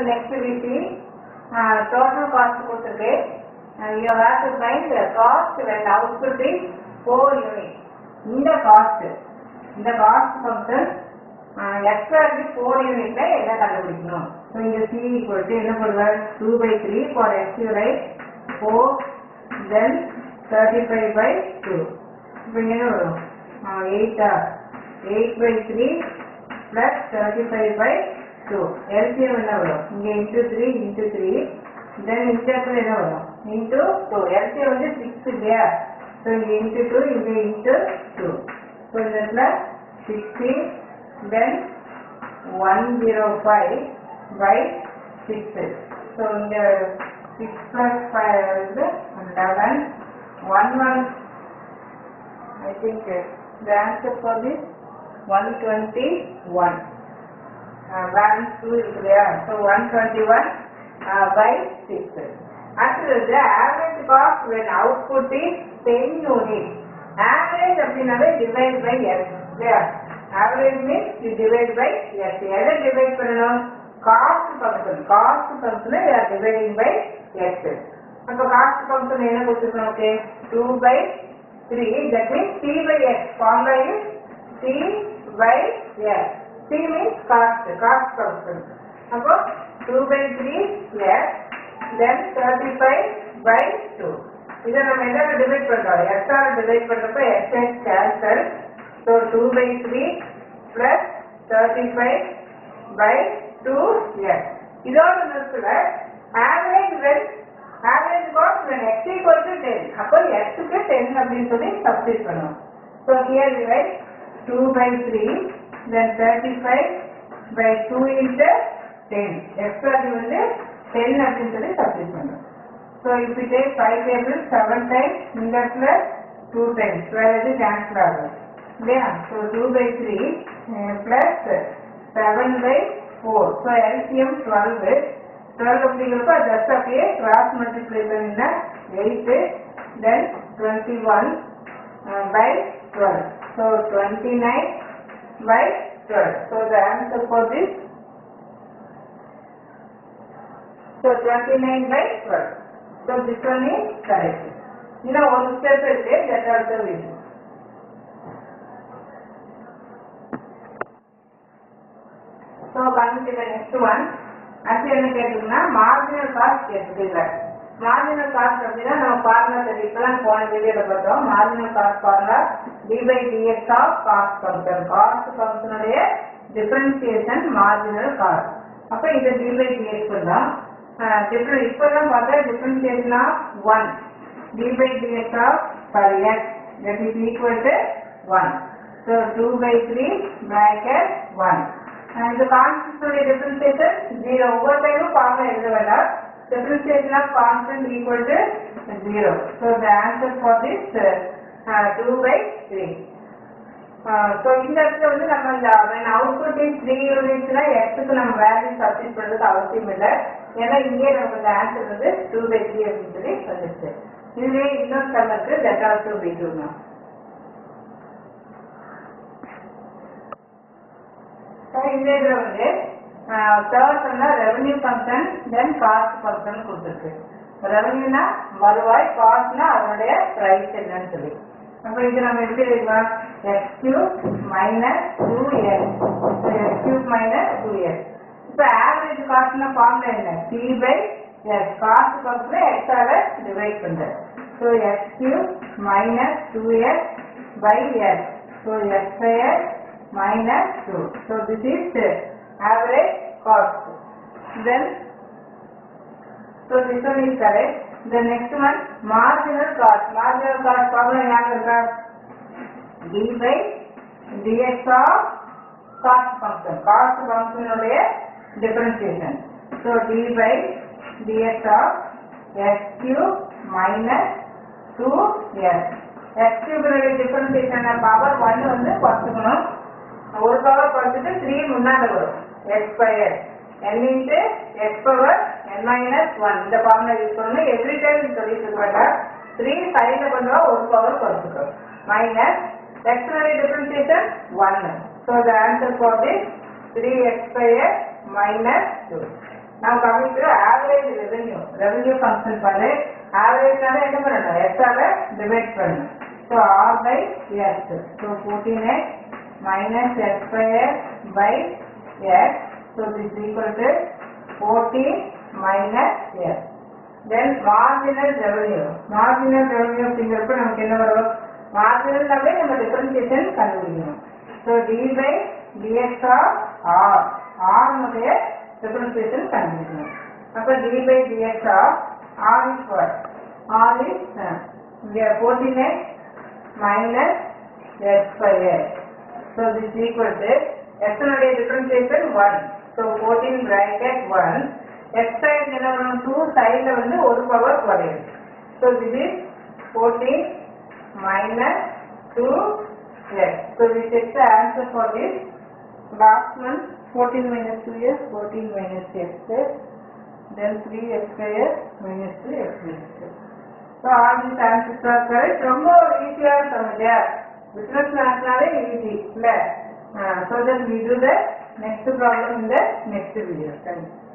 the next we see uh, total cost கொடுத்திருக்கு and you have to find the cost when output is 4 units இந்த cost இந்த cost function எக்ஸ்ட்ராக்கு four யூனிட்ல என்ன கண்டுபிடிக்கணும் so இங்க சி ஈக்குவல் டு என்ன பண்ணுவார் two by three for X right four then thirty five by two இப்போ இங்க என்ன வரும் எயிட்டா eight by three plus thirty five by two LCM என்ன வரும் இங்க into three into three then இந்த இடத்துல என்ன வரும் இன்டூ டூ எல்சிஎம் வந்து சிக்ஸ் இல்லையா ஸோ இங்க இன்டூ டூ இங்க இன்டூ டூ ஸோ இந்த இடத்துல sixteen then one zero five by six so இங்க சிக்ஸ் ப்ளஸ் ஃபைவ் வந்து eleven one one I think uh, the answer for this 121. Uh, balance 2 is there. So 121 uh, by 6. Actually, the average cost when output is 10 units. Average அப்படின்னாவே divide by x. There. Average means you divide by x. எதை divide பண்ணணும்? Cost function. Cost function we are dividing by x. அப்ப cost function என்ன கொடுத்துருக்கோம் நமக்கு 2 by 3 that means c by x formula is c by x c means cost cost function அப்போ 2 by 3 x then 35 by 2 இதை நம்ம எதாவது divide பண்றோம் x all divide பண்றப்ப x x cancel so 2 by 3 plus 35 by 2 x இதோட நிறுத்தல average when average cost when x equal to 10 அப்போ x க்கு 10 அப்படின்னு சொல்லி சப்ஸ்டிட் பண்ணுவோம் so here we write 2 by 3 then 35 by 2 into 10 x value வந்து 10 அப்படின்னு சொல்லி சப்ஸ்டிட் பண்ணுவோம் so if we take 5 tables 7 times இந்த இடத்துல 2 times வேற எது கேன்சல் ஆகும் இல்லையா so 2 by 3 uh, plus 7 by 4 so LCM 12 12 அப்படிங்கிறப்ப ஜஸ்ட் அப்படியே கிராஸ் மல்டிப்ளை பண்ணினா 8 then 21 by 12 so 29 by 12 so the answer for this so 29 by 12 so this one is correct இன்னும் ஒரு ஸ்டெப் இருக்கு that also will so coming to the next one அடுத்து என்ன கேட்டிருக்குன்னா marginal cost கேட்டுருக்கு marginal cost அப்படின்னா நம்ம ஃபார்முலா தெரியும் இப்பெல்லாம் போன வீடியோல பார்த்தோம் marginal cost formula D by D X of cost function cost ஃபங்க்ஷனுடைய டிஃபரன்சியேஷன் மார்ஜினல் காஸ்ட் அப்போ இது டி பை டிஎக்ஸ் தான் டிஃபரன் இப்போதான் பார்த்தா differentiation of one D by D X of per X that is equal to one so two by three bracket one இந்த constant differentiation zero ஒவ்வொரு டைமும் ஃபார்முலா எழுத வேண்டாம் differentiation of constant equal to zero so the answer for this two by three so இந்த இடத்துல வந்து நம்ம இந்த அவுட்புட் இஸ் த்ரீ யூனிட்ஸ்னா எக்ஸுக்கு நம்ம வேல்யூ சப்ஸ்டிட் பண்ணுறது அவசியம் இல்லை ஏன்னா இங்கே நமக்கு இந்த ஆன்சர் வந்து டூ பை த்ரீ அப்படின்னு சொல்லி வந்துருச்சு இதுவே இன்னொரு சம் இருக்கு தட் ஆல்சோ பை டூ தான் இந்த இதுல வந்து தேர்ட் சொன்னா revenue function then cost function கொடுத்துருக்கு ரெவன்யூனா வருவாய் காஸ்ட்னா அதனுடைய பிரைஸ் என்னன்னு சொல்லி அப்ப இது நம்ம எப்படி எழுதலாம் X cube minus two X X cube minus two X இப்போ ஆவரேஜ் காஸ்ட்னா ஃபார்ம்ல என்ன C by X cost function எக்ஸால டிவைட் பண்றது so X cube minus two X by X so X by X minus 2. So this is the average cost. Then, so this one is correct. The next one, marginal cost. Marginal cost formula ಯಾವಾಗ d by dx of cost function. Cost function உடைய differentiation. So d by dx of x cube minus 2x. x cube உடைய differentiation power 1 வந்து குறைச்சுக்கணும் ஒரு power குறைச்சிட்டு three முன்னாடி வரும் x square n into x power n minus one இந்த formula use பண்ணணும் every time சொல்லிட்டு இருக்க வேண்டாம் த்ரீ சைடில் பண்ணுவா ஒரு பவர் குறைச்சிக்கும் மைனஸ் எக்ஸ்னுடைய differentiation one so the answer for this three x square minus two now coming to average revenue revenue function பாரு ஆவரேஜ்னால என்ன பண்ணணும் x ஆல டிவைட் பண்ணணும் so r by x so 14x minus x square by x so this is equal to 14 minus x then marginal revenue marginal revenue அப்படிங்கிறப்ப நமக்கு என்ன வரும் marginal அப்படியே நம்ம differentiation கண்டுபிடிக்கணும் so d by dx of r r உடைய differentiation கண்டுபிடிக்கணும் அப்ப d by dx of r is what r is uh, இங்க 14x minus x square so this is equal to x உடைய differentiation 1 so 14 bracket 1 x side என்ன வரும் 2 சைடுல வந்து ஒரு பவர் குறையும் so this is 14 minus 2 x so we take the answer for this last one 14 minus 2 is 14 minus x square then 3 x square minus 2 x square so all these answers are correct ரொம்ப ஈஸியா இருக்கும் இல்லையா business மேத்னாலே easy இல்ல so then we do the next problem in the next video thank you